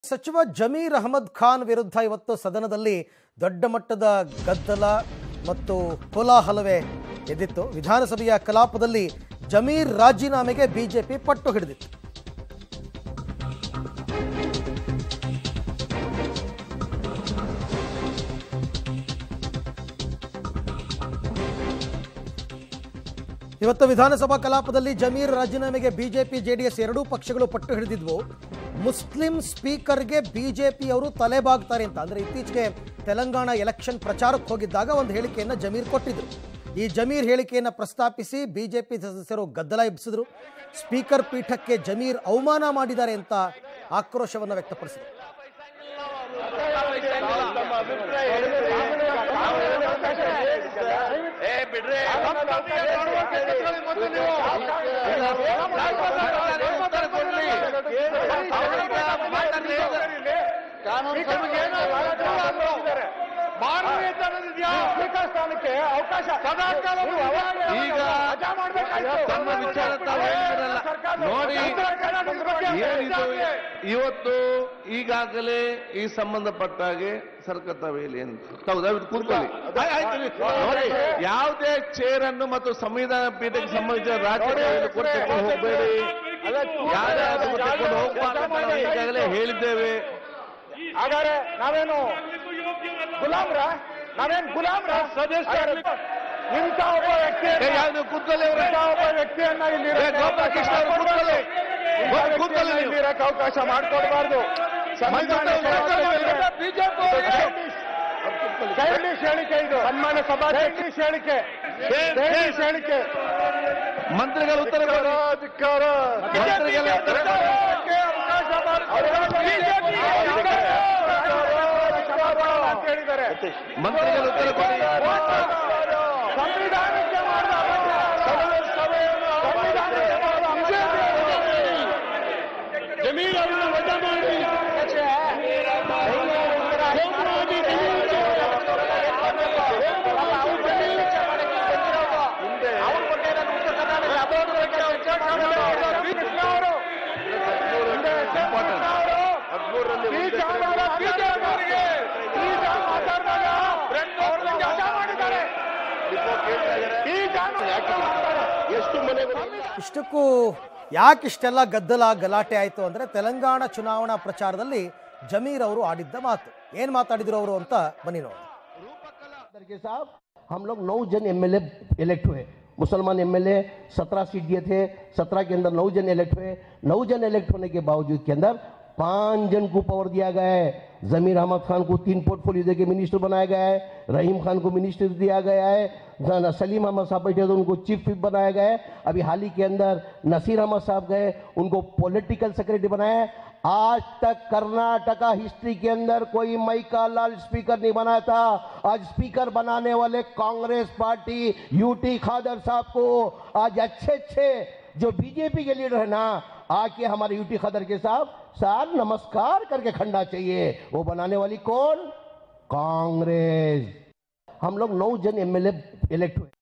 ಸಚಿವ ಜಮೀರ್ ಅಹಮದ್ ಖಾನ್ ವಿರುದ್ಧ ಇವತ್ತು ಸದನದಲ್ಲಿ ದೊಡ್ಡ ಮಟ್ಟದ ಗದ್ದಲ ಮತ್ತು ಕೋಲಾಹಲವೇ ಎದ್ದಿತ್ತು ವಿಧಾನಸಭೆಯ ಕಲಾಪದಲ್ಲಿ ಜಮೀರ್ ರಾಜೀನಾಮೆಗೆ ಬಿಜೆಪಿ ಪಟ್ಟು ಹಿಡಿದಿತ್ತು ಇವತ್ತು ವಿಧಾನಸಭಾ ಕಲಾಪದಲ್ಲಿ ಜಮೀರ್ ರಾಜೀನಾಮೆಗೆ ಬಿಜೆಪಿ ಜೆಡಿಎಸ್ ಎರಡೂ ಪಕ್ಷಗಳು ಪಟ್ಟು ಹಿಡಿದಿದ್ವು ಮುಸ್ಲಿಂ ಸ್ಪೀಕರ್ಗೆ ಬಿಜೆಪಿಯವರು ತಲೆಬಾಗ್ತಾರೆ ಅಂತ ಅಂದ್ರೆ ಇತ್ತೀಚೆಗೆ ತೆಲಂಗಾಣ ಎಲೆಕ್ಷನ್ ಪ್ರಚಾರಕ್ಕೆ ಹೋಗಿದ್ದಾಗ ಒಂದು ಹೇಳಿಕೆಯನ್ನು ಜಮೀರ್ ಕೊಟ್ಟಿದ್ರು ಈ ಜಮೀರ್ ಹೇಳಿಕೆಯನ್ನು ಪ್ರಸ್ತಾಪಿಸಿ ಬಿಜೆಪಿ ಸದಸ್ಯರು ಗದ್ದಲ ಎಬ್ಬಿಸಿದ್ರು ಸ್ಪೀಕರ್ ಪೀಠಕ್ಕೆ ಜಮೀರ್ ಅವಮಾನ ಮಾಡಿದ್ದಾರೆ ಅಂತ ಆಕ್ರೋಶವನ್ನು ವ್ಯಕ್ತಪಡಿಸಿದರು ಏ ಬಿಡ್ರಿ ಈಗ ತಮ್ಮ ವಿಚಾರ ತಾವು ಹೇಳಿದ್ರಲ್ಲ ನೋಡಿ ಏನಿದು ಇವತ್ತು ಈಗಾಗಲೇ ಈ ಸಂಬಂಧಪಟ್ಟ ಹಾಗೆ ಸರ್ಕಾರ ತಾವು ಹೇಳಿ ಏನು ತಾವು ದಯವಿಟ್ಟು ಕೂತ್ಕೊಳ್ಳಿ ಆಯ್- ಆಯ್ತು ನೀವು. ನೋಡಿ ಯಾವುದೇ ಚೇರ್ ಅನ್ನು ಮತ್ತು ಸಂವಿಧಾನ ಪೀಠಕ್ಕೆ ಸಂಬಂಧಿಸಿದ ರಾಜ್ಯಗಳಿಗೆ ಕೊಟ್ಟು ಹೋಗಬೇಡಿ ಯಾರೇ ಅದು ತೆಗೆದುಕೊಂಡು ಹೋಗ್ಬಾರ್ದು ಅಂತ ನಾವು ಈಗಾಗಲೇ ಹೇಳಿದ್ದೇವೆ ಹಾಗಾದ್ರೆ ನಾವೇನು ಗುಲಾಮ್ರ ನಾವೇನ್ ಗುಲಾಮ್ರ ಸದಸ್ಯರು ಇಂಥ ಒಬ್ಬ ವ್ಯಕ್ತಿ ಏ, ಯಾವ್ದು ಕೂತ್ಕೊಳ್ಳಿ ಅವ್ರೆ. ಇಂಥ ಒಬ್ಬ ವ್ಯಕ್ತಿಯನ್ನ ಇಲ್ಲಿ ಏ, ಗೋಪಾಲಕೃಷ್ಣ ಅವರು ಕೂತ್ಕೊಳ್ಳಿ. ಇಂಥ ಕೂತ್ಕೊಳ್ಳಿ ವ್ಯಕ್ತಿಯನ್ನ ನೀವು. ಇಲ್ಲಿ ಇರಕ್ಕೆ ಅವಕಾಶ ಮಾಡಿಕೊಡ್ಬಾರ್ದು ಚೈಲ್ಡಿಶ್ ಹೇಳಿಕೆ ಇದು ಸನ್ಮಾನ್ಯ ಸಭಾ ಚೈಲ್ಡಿಶ್ ಹೇಳಿಕೆ ಚೈಲ್ಡಿಶ್ ಹೇಳಿಕೆ ಮಂತ್ರಿಗಳು ಉತ್ತರ ಕೊಡಿ ಧಿಕ್ಕಾರ ಮಂತ್ರಿಗಳ ಉತ್ತರ ಕೊಡಿ. ಅಂತ ಹೇಳಿದ್ದಾರೆ ಮಂತ್ರಿಗಳು ಉತ್ತರ ಕೊಡಿ ಸಂವಿಧಾನಕ್ಕೆ ಮಾಡಿದ ಸಂವಿಧಾನಕ್ಕೆ ಮಾಡಿದ ಜಮೀರ್ ಅವರನ್ನು ವಜಾ ಮಾಡಿ ಎಷ್ಟು ಮನೆಗಳು ಇಷ್ಟಕ್ಕೂ ಯಾಕಿಷ್ಟೆಲ್ಲ ಗದ್ದಲ ಗಲಾಟೆ ಆಯಿತು ಅಂದರೆ ತೆಲಂಗಾಣ ಚುನಾವಣಾ ಪ್ರಚಾರದಲ್ಲಿ ಜಮೀರ್ ಅವರು ಆಡಿದ್ದ ಮಾತು ಏನು ಮಾತಾಡಿದ್ರು ಅವರು ಅಂತ ಬನ್ನಿ ನೋಡಿ के साहब हम लोग नौ जन एमएलए इलेक्ट हुए मुसलमान एमएलए सत्रह सीट दिए थे सत्रह के अंदर नौ जन इलेक्ट हुए नौ जन इलेक्ट होने के बावजूद के अंदर पांच जन को पावर दिया गया है जमीर अहमद खान को तीन पोर्टफोलियो देके मिनिस्टर बनाया गया है रहीम खान को मिनिस्टर दिया गया है ज- सलीम अहमद साहब बैठे थे उनको चीफ विप बनाया गया है अभी हाल ही के अंदर नसीर अहमद साहब गए उनको पॉलिटिकल सेक्रेटरी बनाया है आज तक कर्नाटका हिस्ट्री के अंदर कोई मैका लाल स्पीकर नहीं बनाया था आज स्पीकर बनाने वाले कांग्रेस पार्टी यूटी खादर साहब को आज अच्छे अच्छे जो बीजेपी के लीडर है ना आके हमारे यूटी खादर के साहब सर नमस्कार करके खंडा चाहिए वो बनाने वाली कौन कांग्रेस हम लोग नौ जन एमएलए इलेक्ट हुए